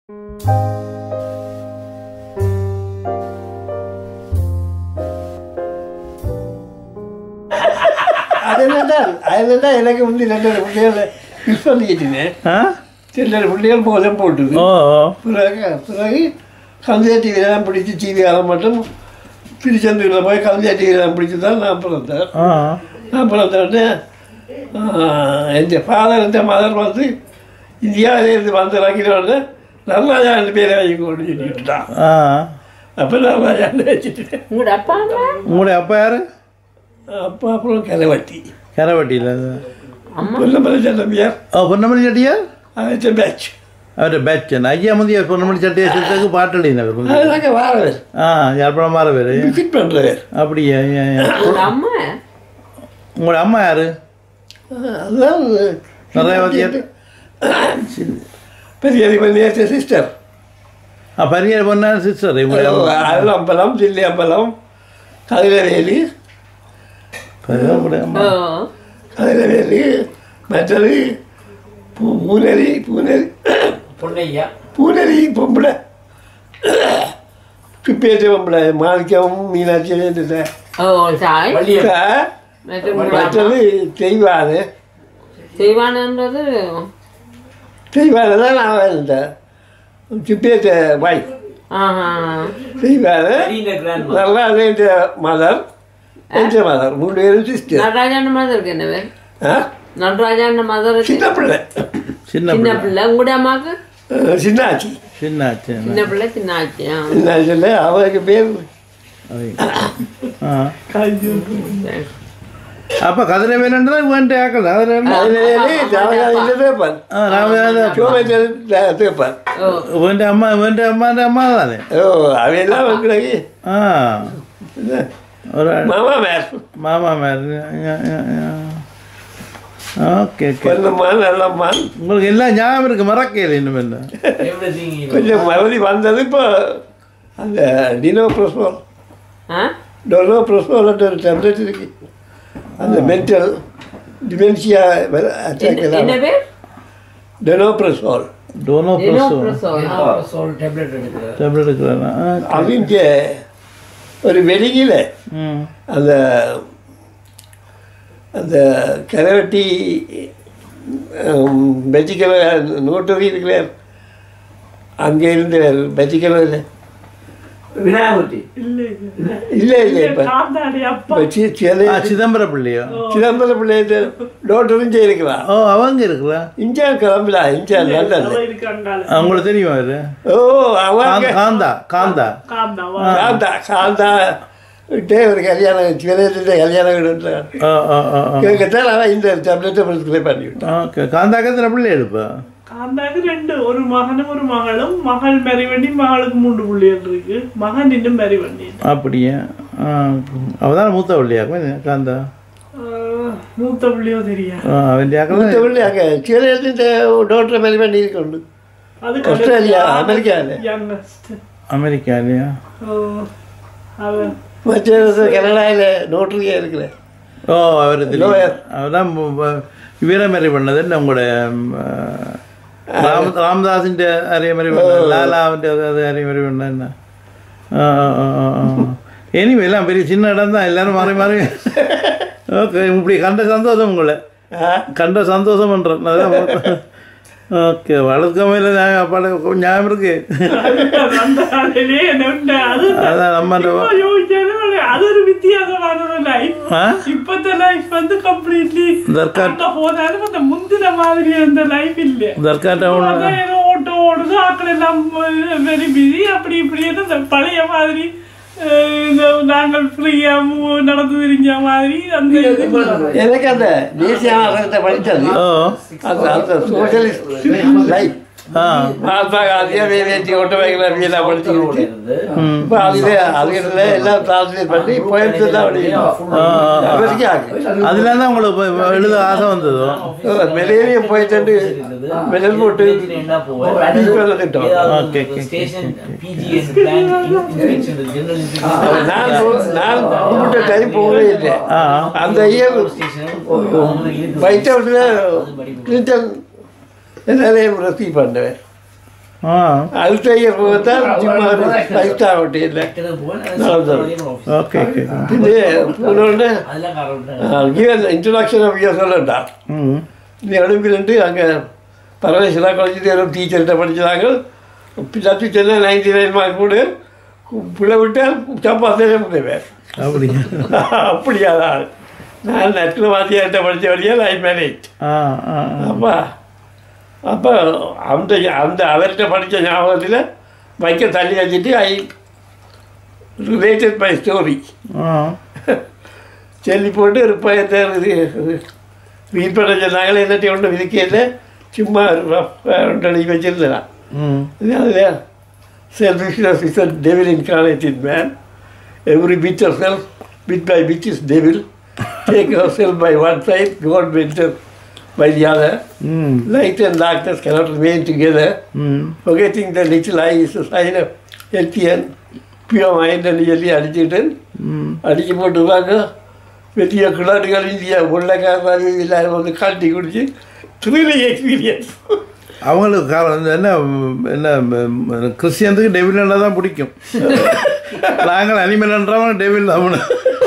அதனால்தான் அதனால்தான் எனக்கு வந்து ரெண்டு பிள்ளைகளை மிஸ் பண்ணிக்கிட்டேன் ஆ ரெண்டு பிள்ளைகள் போதும் போட்டுது ஓ ஓ பிறகு பிறகு கவிதை டிவிலாம் பிடிச்சி டிவியால் மட்டும் திருச்செந்தூரில் போய் கவிதை டிவிலாம் பிடிச்சி தான் நான் பிறந்தேன் ஆ நான் பிறந்தோடனே என் ஃபாதர் என்ற மதர் வந்து இந்தியாவிலேருந்து வந்து இறங்கினோடனே நடராஜான்னு பேரை வாங்கி கொண்டு சொல்லிவிட்டான் ஆ அப்போ நடராஜான்னு வச்சுட்டேன் உங்களோட அப்பா அம்மா உங்களுடைய அப்பா யார் அப்போ அப்புறம் கரைவட்டி கரவட்டியில் பொன்னமலை சட்டம்பியார் ஓ பொன்னமணி செட்டியார் அது பேட்ச் அவരുടെ ബാച്ച് അയ്യാമതിയാർ പൊന്നമണി ചട്ടിയാർക്ക് பாட்டு எழுதினவர் அதுதாங்க வாரவர் ஆ யாழ்ப்பாணம் மாற பேர் விசிட் பண்ணுறவர் அப்படியா ஏ, ஏ. உங்களோட அம்மா உங்களோட அம்மா யாரு அதுதான் நிறைய வாத்தியார் பெரிய பெரிய சிஸ்டர் ஆ பரியர் பொண்ணா சிஸ்டர் உங்களுடைய அம்மா அருளம்பலம் தில்லி அம்பலம் கதிரவேலி பரியர் உங்களுடைய அம்மா ஓ கதிரவேலி மற்றது பூ பூனரி பூனரி பொன்னையா பூனரி பொம்பளை துப்பேற்ற பொம்பளை மாணிக்கம் மீனாட்சி வேண்டியது ஓ சாய் வள்ளியம் மற்ற உங்களோட அம்மா மற்றது தெய்வானு செய்வானன்றது தெய்வானு தான் நான் இருந்தேன் துப்பேற்ற வாய் ஆஹா தெய்வானு அடியின கிராண்ட் நல்லா என்ற மதர் என்ற மதர் மூணு பேரும் சிஸ்டர் நடராஜான மதருக்கு என்ன பேர் ஆ நடராஜான மதருக்கு சின்ன பிள்ளை சின்ன சின்ன பிள்ளை பிள்ளை உங்களுடைய அம்மாவுக்கு அஹ் சின்னாச்சி சின்னாச்சு சின்ன பிள்ளை சின்ன ஆச்சு ஆ சின்னாச்சியில் அவருக்கு பேர் ஆ அப்போ கதிரை வேணுன்றதா வேண்ட ஆக்கல அதில் அதிலே ஜாதகாதியில் பேப்பர் ஆ ராமதாஸ் சிவமேச்சல் பேப்பர் ஓ வேண்ட அம்மா வேண்ட அம்மாண்ட அம்மா தானே ஓ அவையெல்லாம் வந்துடுறாங்க ஆ ஒரு மாமா மேர் மாமா மாதிரி ஓகே ஓகே பொன்னம்மான் நல்லம்மான் உங்களுக்கு எல்லாம் ஞாபகம் இருக்கு மறக்கல இன்னும் என்ன எவ்ரிதிங் கொஞ்சம் மறதி வந்தது இப்போ அந்த டினோ ப்ரோசோல் ஆ டொனோ ப்ரோசோல்ன்ற ஒரு டெம்ப்ளேட் இருக்கு அந்த மென்டல் டிமென்ஷியா அட்டாக் என்ன- என்ன பேர் டெனோ ப்ரோசோல் டோனோ ப்ளஸ் Linoprazole. சோல் டேப்லெட் எடுக்கிறார் டேப்லெட் எடுக்கிறேன்னா அவங்க ஒரு வெடிங்கில் ம் அந்த அந்த கரவட்டி வெஜிக்கல நோட்டரி இருக்கிற அங்கே இருந்து வெஜிக்கல விநாயகமூர்த்தி இல்லை இல்லை இப்போ ஆ சிதம்பரம் பிள்ளையோ சிதம்பரம் பிள்ளை நோட்டரும் செய்திருக்கலாம் ஓ அவங்க இருக்கிறா இந்தியா கிளம்பலா இந்தியா லண்டன் அவங்களுக்கு தெரியுமா இது ஓ அவங்க காந்தா காந்தா காந்தா காந்தா விட்டே ஒரு கல்யாணம் சிவனேந்திர கல்யாணம் விடுன்றான் ஓ ஓ ஓ ஓ கேட்கத்தான் அவன் இந்த டேப்லெட்டை ப்ரிஸ்கிரைப் பண்ணி விட்டான் ஓகே காந்தாக்கு எத்தனை பிள்ளை எடுப்பா காந்தாக்கு ரெண்டு ஒரு மகனும் ஒரு மகளும் மகள் மறிவண்டி மகளுக்கு மூன்று புள்ளிகள் இருக்கு மகன் இன்னும் மறிவண்டி அப்படியா ஆ அவதான் மூத்த பிள்ளையாக்கும் காந்தா மூத்த புள்ளியோ தெரியா ஆ அவன் ஆக்கள் மூத்த பிள்ளை அங்கே சிவனேந்திர டாக்டர் மேலே பண்ணி இருக்கொண்டு அது ஆஸ்திரேலியா, அமெரிக்கால. யங்கஸ்ட் அமெரிக்காலையா அவன் மற்ற கனடாவில் நோட்டரியாக இருக்கிறேன் ஓ அவர் Lawyer. தெரியும் அவர்தான் வீரமறை பண்ணது என்ன உங்களோட ம், ராம் ராமதாസിന്റെ അറിയമറി ലാലാവിൻ്റെ അത് അത് അറിയമറി பண்ண என்ன இனிமே எல்லாம் பெரிய சின்ன இடம் தான் எல்லாரும் மாறி மாறி ஓகே இப்படி கண்ட சந்தோஷம் உங்களை கண்ட சந்தோஷம் பண்ணுறேன் அதான் ஓகே வளர்க்கமையில் நியாயம் அப்பாட ஞாபகம் இருக்கு அந்த காலையிலே என்ன அது அதான் நம்ம இப்போ யோசிச்சாலும் அது ஒரு வித்தியாசமான லைஃப் ஆ இப்பத்த லைஃப் வந்து கம்ப்ளீட்லி தர்கா அங்க போனாலும் அந்த முந்தின மாதிரி அந்த லைஃப் இல்ல தர்கா டவுன் அதான் ஏதோ ஓட்டோ ஓடுது ஆக்கள் எல்லாம் வெரி பிஸி அப்படி இப்படி அந்த பழைய மாதிரி அஹ், இந்த நாங்கள் ஃப்ரீயா நடந்து தெரிஞ்ச மாதிரி அந்த இது எனக்கு அந்த தேசிய நாடகத்தை படித்தது ஓ அந்த அந்த சோஷலிஸ்ட் லைஃப் ஆ மகாத்மா காந்தியா வேவேற்றி ஓட்டோபயோகிராஃபி எல்லாம் படிச்சுக்கிட்டு ம் இப்போ அதுல அதுல எல்லாம் டிரான்ஸ்லேட் பண்ணி போயிட்டு தான் படிக்கணும் ஆ, ஆ, ஆ. அமெரிக்கா ஆக்கு அதுல தான் உங்களுக்கு இப்ப எழுத ஆசை வந்ததோ மெலேரியம் போயிட்டு மெடல் போட்டு என்ன இப்போ வந்துட்டோம் okay, okay, station BGS plan inspection general நான் நான் கூப்பிட்ட டைம் போகவே இல்லை ஆ அந்த இயர் ஒயிட் ஹவுஸில் கிளின்டன் எல்லாரையும் ரசி பண்ணுவேன் ஆ அல்சையர் போகத்தான் சும்மா ஒரு பைசா ஒட்டியில் நடந்தது ஓகே ஓகே പിന്നെ പോണോണ്ട് அதெல்லாம் காரணம் ഇങ്ങനെ ഇൻട്രൊഡക്ഷൻ ഓഫ് യുവർ ഉണ്ടാ ம் இந்த நடுவிலுண்டு அங்கே பரமேஸ்வரா காலேஜில் டீச்சர்கிட்ட படிச்சாங்க பிள்ளாத்தி சென்னை நைன்டி நைன் மார்க் கூட பிள்ளை விட்டு சம்பாத்தே முடிவேன் அப்படிங்க அப்படியா தான் நான் நட்டில் வாத்தியார்கிட்ட படித்த வழியா லைஃப் மேனேஜ் ஆ ஆ ஆ. அப்போ அப்போ அந்த அந்த அவர்கிட்ட படித்த ஞாபகத்தில் வைக்க தள்ளி வச்சுட்டு ஐ ரிலேட்டட் மை ஸ்டோரி ஆ சொல்லி போட்டு ஒரு பயத்தை ரீட் பண்ண சொன்னாங்களே என்னட்டி ஒன்று விதிக்கையில் சும்மா ரெண்டு வச்சிருந்தேன் ம் அதில் selfishness is a devil incarnated man. Every bit of self, bit by bit is devil. Take yourself by one side, God mentor by the other. ம் Light and darkness cannot remain together. ம் Forgetting the little I is a sign of healthy and pure mind and சொல்லி அடிச்சுட்டு ம் அடிச்சு போட்டுருவாங்க பெரிய கிளாடுகள் India உள்ளக்காரர்கள் எல்லாரும் வந்து காட்டி குடிச்சு த்ரில்லிங் எக்ஸ்பீரியன்ஸ் அவங்களுக்கு காரணம் இந்த என்ன ம், என்ன ம், கிறிஸ்டியனுக்கு டெவில்னா தான் பிடிக்கும் நாங்கள் அனிமல்ன்றவங்க டெவில் அவனு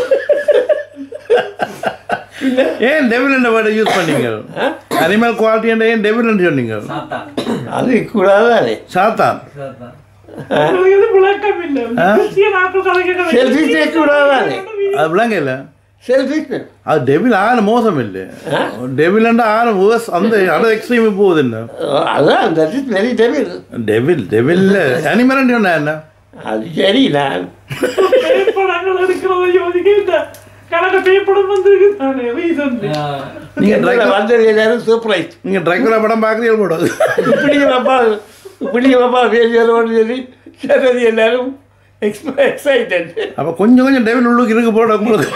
ஏன் டெவில் என்ற வேர்டை யூஸ் பண்ணீங்க அனிமல் குவாலிட்டி என்ற ஏன் டெவில் சொன்னீங்க சாத்தா அது கூடாதானே சாத்தான் சாத்தா உங்களுக்கு இது விளக்கம் இல்லை கிறிஸ்டியன் ஆட்கள் கதைக்க செல்ஃபிஷே கூடாதானே அது விளங்க இல்லை செல்ஃபிஷ் அது டெவில் ஆன மோசம் இல்லை டெவில் என்ற ஆன வேர்ஸ் அந்த அட எக்ஸ்ட்ரீம் போகுது என்ன அதான் that is very devil devil devil animal சொன்னா என்ன அது சரி நான் பேப்படங்கள் எடுக்கிறத யோசிக்க இந்த கணக்கு பேப்படம் வந்திருக்கு தானே ரீசன் நீங்க எங்களை ட்ரைக்கர் வந்தது எல்லாரும் சர்ப்ரைஸ் நீங்க ட்ரைக்கரா படம் பார்க்குறீங்க கூட இப்படியும் அப்பா இப்படியும் அப்பா பேசியதோடு சொல்லி சரி எல்லாரும் எக்ஸைட்டட் அப்போ கொஞ்சம் கொஞ்சம் டெவில் உள்ளுக்கு இருக்கு போட உங்களுக்கு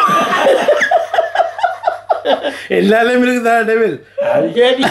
எல்லாரையும் இருக்குதா டெவில் அது சரி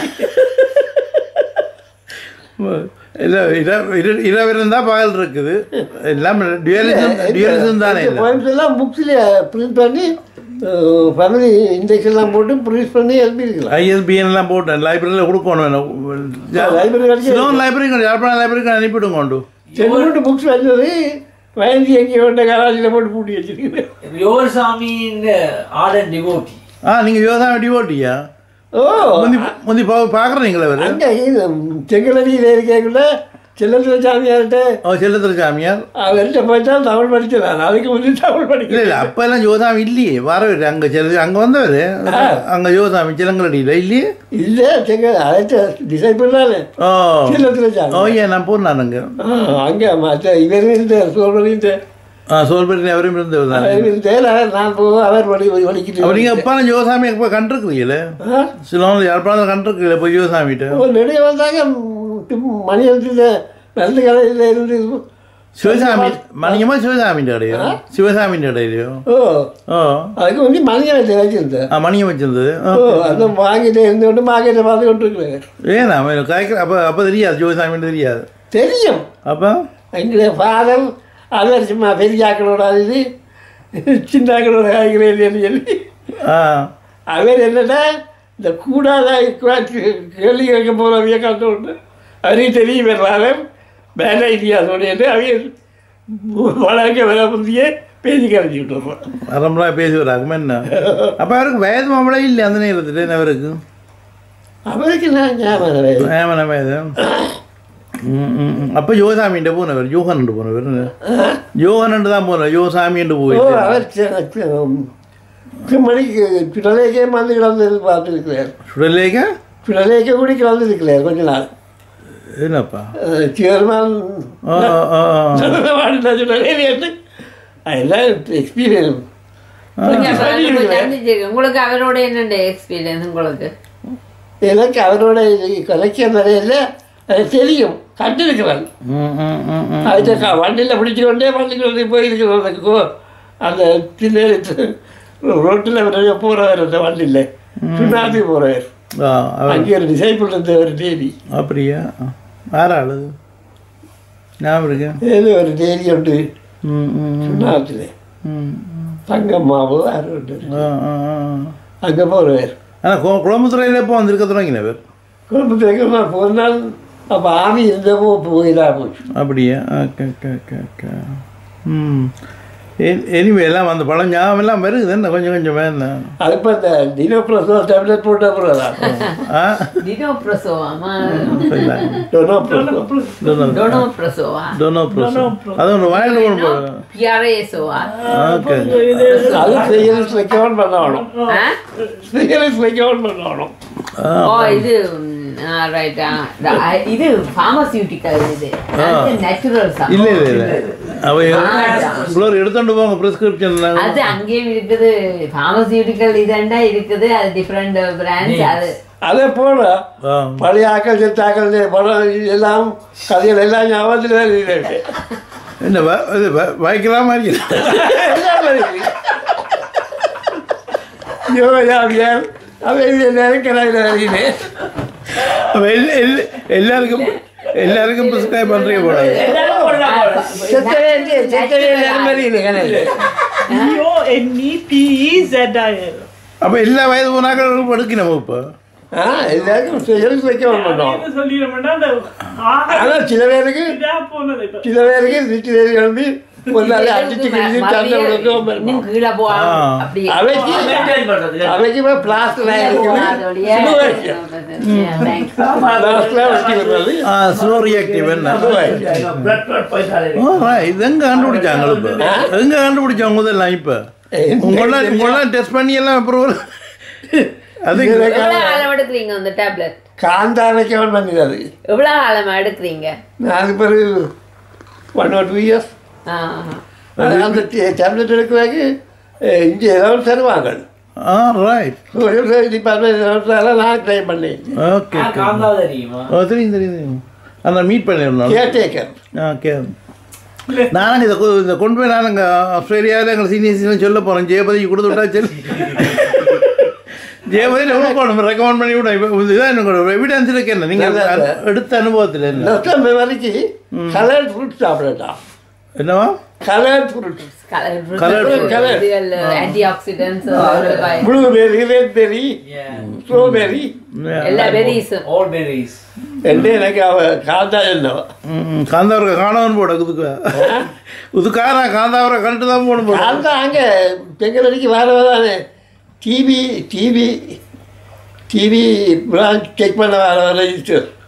இல்லை இரவு இருந்தால் பகல் இருக்குது எல்லாம் டியூலிசம் டியூலிசம் தானே இல்லை பாயிண்ட்ஸ் எல்லாம் புக்ஸில் பிரிண்ட் பண்ணி ஃபேமிலி இண்டெக்ஸ் எல்லாம் போட்டு ப்ரிண்ட் பண்ணி எழுதிருக்கலாம் ஐஎஸ்பிஎன் எல்லாம் போட்டேன் லைப்ரரியில் கொடுக்கணும் லைப்ரரி கிடைச்சி சிலோன் லைப்ரரி யாழ்ப்பாணம் லைப்ரரிக்கு அனுப்பிவிடுங்க கொண்டு சென்று புக்ஸ் வந்தது வயந்தி எங்கே கொண்ட கராஜில் போட்டு பூட்டி வச்சிருக்கேன் யோகர் சாமியின் ஆர்டர் டிவோட்டி ஆ நீங்கள் யோசா டிவோட்டியா ஓ முந்தி முந்தி பா பார்க்குறீங்களா அவர் அங்கே செங்கலடியில் இருக்கக்குள்ள செல்லத்துல சாமியார்கிட்ட ஓ செல்லத்திர சாமியார் அவர்கிட்ட போயிட்டா தமிழ் படிச்சதான் அதுக்கு முந்தி தமிழ் இல்லை இல்லை படிக்கல அப்போ எல்லாம் யோசாமி இல்லையே வரவர் அங்கே செல்ல அங்கே வந்தவர் அங்கே யோசாமி சிலங்கலடியில் இல்லையே இல்லை செங்க அழைச்ச டிசைபிள் தானே ஓ செல்லத்துல சாமி ஓ ஏன் நான் போனான் அங்கே ஆ, அங்கே மற்ற இவர் இருந்த சோழரின் ஆ சோல்பேட்டி அவரும் இருந்தவர் தான் இருந்தேன் நான் போ அவர் படி அப்போ வலிக்கிட்டு நீங்கள் எப்போ யோசாமி எப்போ கண்டிருக்கிறீங்களே சிலோன் யாழ்ப்பாணம் கண்டிருக்கீங்களே இப்போ யோசாமிகிட்ட நெடுக வந்தாங்க மணியத்தில் நல்ல கடையில் இருந்து சிவசாமி மணியமா சிவசாமிൻ്റെ கடையோ சிவசாமிൻ്റെ கடையிலையோ ஓ ஓ அதுக்கு வந்து மணியத்தில் வச்சிருந்தேன் ஆ மணியம் வச்சிருந்தது ஆ. ஓ அந்த வாங்கிட்டு இருந்தோண்டு மார்க்கெட்டை பார்த்து கொண்டு இருக்கிறேன் ஏன்னா அவன் காய்க்கிற அப்போ அப்போ தெரியாது சிவசாமின்னு தெரியாது தெரியும் அப்போ எங்களுடைய ஃபாதர் அவர் சும்மா பெரியாக்களோட இது சின்னாக்களோட காய்கிறேன் சொல்லி ஆ அவர் என்னன்னா இந்த கூடாத கேள்வி கேட்க போகிறவைய கண்டு அவரையும் தெரியும் வர்றாரு வேலை இல்லையா சொல்லிட்டு அவர் வளர்க்க வர முந்தையே பேசி கரைச்சி விட்டுறோம் அரம்பலாம் பேசி வராங்க என்ன அப்போ அவருக்கு வயது மாமளே இல்லை அந்த நேரத்தில் என்ன அவருக்கு அவருக்கு நான் ஞாபகம் வயது. ஏமன வயது ம், ம், ம். அப்போ யோசாமின்ட்டு போனவர் யோகன் போனவர் யோகன் தான் போனவர் யோசாமின்ட்டு ஓ போயிட்டு அவர் சி- சி- மணிக்கு பிடலேக்கே வந்து கிடந்தது பார்த்துருக்கிறார் சுடலேக்க பிடலேக்கே கூட கிடந்திருக்கிறார் கொஞ்ச நாள் என்னப்பா சேர்மான் ஆ ஆ, ஆ, ஆ. வாழ்ந்த சுடலேன்னு அதெல்லாம் எக்ஸ்பீரியன்ஸ் உங்களுக்கு அவரோட என்னண்டு எக்ஸ்பீரியன்ஸ் உங்களுக்கு எனக்கு அவரோட கலெக்ஷன் நிறைய இல்லை அது தெரியும் கண்டிருக்கிறான் ம், ம், ம், ம். அதுக்கு வண்டியில் பிடிச்சு கொண்டே பள்ளிக்கூடத்துக்கு போயிருக்கிறதுக்கோ அந்த சின்ன ரோட்டில் நிறைய போகிறவர் அந்த வண்டியில் சுண்ணாத்தி போகிறவர் ஆ, அவர் அங்கே ஒரு டிசைபிள் இருந்த ஒரு தேதி அப்படியா ஆறாள் ஞாபகம் இருக்கு ஏதோ ஒரு தேதி உண்டு ம், ம், ம். சுண்ணாத்தில் ம், தங்கம்மாவோ யாரும் உண்டு ஆ, ஆ, ஆ. அங்கே போகிறவர் ஆனால் குளமுத்துறையில் எப்போ வந்திருக்க தொடங்கினவர் குடும்பத்துக்கு நான் போன நாள் அப்போ ஆமி இருந்தப்போ போயிதான் போச்சு அப்படியா ஓகே ஓகே ஓகே ஓகே ம் எனிவே எல்லாம் அந்த பழம் ஞாபகம் எல்லாம் வருது என்ன கொஞ்சம் கொஞ்சம் வேணும் அது இப்போ இந்த டினோப்ரஸோ டேப்லெட் போட்ட அப்புறம் தான் ஆ டினோ பிரசோவாமா இல்லை டொனோப்ரஸோ டொனோ பிரசோவா டொனோ ப்ரோஸ் அது ஒன்று வாங்கிட்டு போகணும் பிஆர்ஏசோவா ஓகே அது ஸ்பெஷலிஸ்ட் ரெக்கமெண்ட் பண்ணணும் ஆ ஸ்பெஷலிஸ்ட் ரெக்கமெண்ட் பண்ணணும் ஓ இது ரைட்டா இது ஃபார்மசியூட்டிக்கல் இது நேச்சுரல் இல்லை இல்லை இல்லை அவ இவ்வளோ எடுத்துட்டு போங்க ப்ரிஸ்கிரிப்ஷன் அது அங்கேயும் இருக்குது ஃபார்மசியூட்டிக்கல் இதண்டா இருக்குது அது டிஃப்ரெண்ட் பிராண்ட்ஸ் அது அதே போல ஆ பழைய ஆக்கள் செத்தாக்கள் படம் எல்லாம் கதைகள் எல்லாம் ஞாபகத்தில் தான் இருக்கு என்ன வ- இது வ- வாய்க்கலாம் மாதிரி இருக்கு. எல்லாம் இருக்கு. யோகாவியார் அவன் இது நெருக்கிறாங்க அப்ப எல்லா- எல்லா- எல்லாருக்கும் எல்லாருக்கும் ப்ரிஸ்கிரைப் பண்ணுறீங்க போல செத்தவே செத்தவே மாதிரி இல்லை கணக்கு B-O-N-E-P-E-Z-I-L. அப்போ எல்லா வயது போனாக்களும் எடுக்கணும் இப்போ ஆ எல்லாருக்கும் ஸ்பெஷலிஸ்ட் ரெக்கமெண்ட் பண்ணோம் என்ன சொல்லிடுறோம்னா, அந்த ஆக ஆனால் சில பேருக்கு இதா போனது இப்ப. சில பேருக்கு சிட்டி பேர் கிளம்பி ஒரு நாள் அடிச்சு கிழிச்சு சண்டை கொடுக்கவும் இன்னும் இருக்கும் கீழே போவா ஆ. அப்படி அவைக்கு மெயின்டைன் பண்றது அவைக்குமே பிளாஸ்டர் அதோடய பிளாஸ்டர் வச்சு விடுறது ஸ்லோ ரியாக்டிவ் என்ன பிளட் பிளட் போயிட்டாலே ஆ இது எங்கே கண்டுபிடிச்சாங்க இப்போ எங்கே கண்டுபிடிச்சாங்க முதல்லாம் இப்போ உங்களெல்லாம் உங்களெல்லாம் டெஸ்ட் பண்ணி எல்லாம் அப்புறம் அது எவ்வளவு காலம் எடுக்கிறீங்க அந்த டேப்லெட் காந்தா ரெக்கமெண்ட் பண்ணிடுறது எவ்வளவு காலமா எடுக்கிறீங்க அதுக்கு பிறகு ஒன் ஆர் டூ இயர்ஸ் ஆ. அந்த டேப்லெட் எடுக்கிறாங்க இங்கே ஏதாவது தருவாங்க ஆ ரைட் டிபார்ட்மெண்ட் நான் ட்ரை பண்ணேன் ஓகே காந்தா தெரியுமா ஓ தெரியும் தெரியும் தெரியும் அந்த மீட் பண்ணிடணும் கேர்டேக்கர் ஓகே நானும் இதை கொ- இதை கொண்டு போய் நான் அங்கே ஆஸ்திரேலியாவில் எங்கள் சீனியர்ஸ் சொல்ல போகிறேன் ஜெயபதிக்கு கொடுத்து விட்டா சொல்லி ஜெயபதி கொடுக்கணும் ரெக்கமெண்ட் பண்ணி விட இப்போ இதுதான் எனக்கு எவிடன்ஸ் இருக்கு என்ன நீங்கள் நல்லது. எடுத்த அனுபவத்தில் என்ன நஷ்டம் வரைக்கு கலர்ட் ஃப்ரூட் சாப்பிடலாம் என்னவா coloured fruit Colour Colour fruits, colour. இதுகள் antioxidants, ப்ளூபெரி ரெட்பெரி ஸ்ட்ராபெரி எல்லா berries-உம். ஆல் பெரிஸ் என்று எனக்கு அவ காந்தா என்னவ ம் காந்தாவரை காணவன் போட உதுக்கு உதுக்கார காந்தாவரை கண்டு தான் போகணும் போட காந்தா அங்கே தெங்கலடிக்கு வரவதானே TV TV TV branch check பண்ண வர ரெஜிஸ்டர்